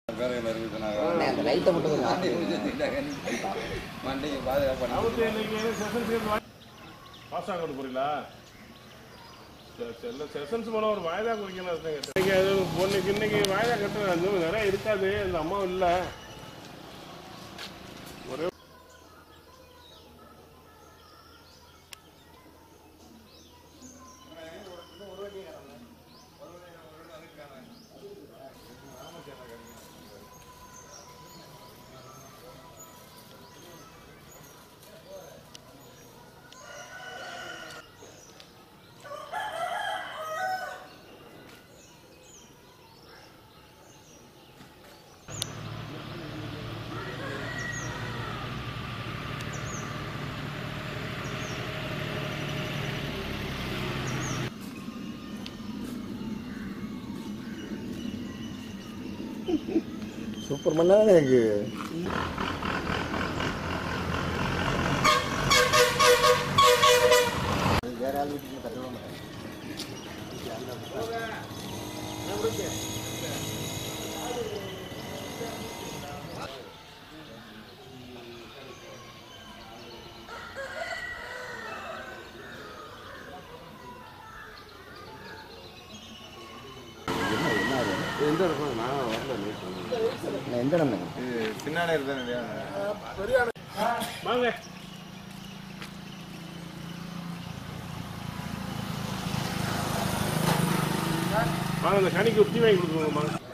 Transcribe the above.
வேலைகள் இருக்குதுனாங்க அண்ணே, அந்த லைட்டை மட்டும் கொஞ்சம் ஆஃப் மண்டைக்கு பாதுகாப்பு பண்ணி அவருக்கு இன்னைக்கு செஷன்ஸ் பாஸ் ஆக போறீங்களா செல்ல செஷன்ஸ் போல ஒரு வாய்தா குறிக்கணும் அதுதான் கேட்டேன். இன்னைக்கு அது பொண்ணுக்கு இன்னைக்கு வாய்தா கட்டுறது அது நிறைய இருக்காது இந்த அம்மா இல்லை ஒரே சூப்பர் மண்ணா எனக்கு வேற ஆள் வீட்டுக்கு கட்டவே மாட்டேன் எந்த இருக்கும் நான் வரல நான் எந்த நம்ம இது பின்னாடி இருந்தா இல்லையா வாங்க வாங்க இந்த கணிக்கு ஒரு டீ வாங்கி கொடுத்துருவோம் வாங்க